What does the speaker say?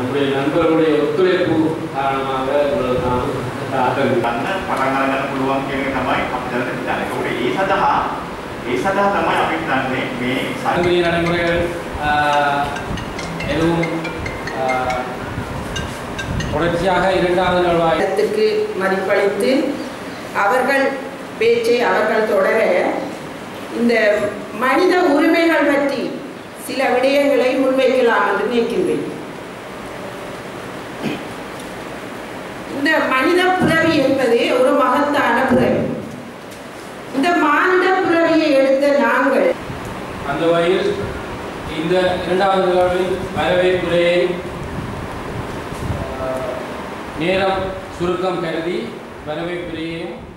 நம்முடைய நண்பர்களுடைய ஒத்துழைப்பு காரணமாக இவ்வளவு நாம் ஆதரவு ගන්න පටන් අරගන්න පුළුවන් කියන එක තමයි අපි දැනට හිතන්නේ. ඒකට ඒ සඳහා ඒ සඳහා තමයි අපි හිතන්නේ මේ සත්- சங்கிலி நடைமுறைகள் ஆஹ், எதுவும் ஆஹ், தொடர்ச்சியாக இரண்டாவது நாள் வாய் இடத்துக்கு மதிப்பளித்து அவர்கள் பேச்சை அவர்கள் தொடர இந்த மனித உரிமைகள் பற்றி சில விடயங்களை முன்வைக்கலாம் என்று நினைக்கின்றேன் இந்த மனித பிறவி என்பது ஒரு மகத்தான பிறவி இந்த மானிட பிறவியை எடுத்த நாங்கள் அந்த வகையில் இந்த இரண்டாவது நிகழ்வில் வரவேற்புரையை ஆஹ், நேரம் சுருக்கம் கருதி வரவேற்புரையையும்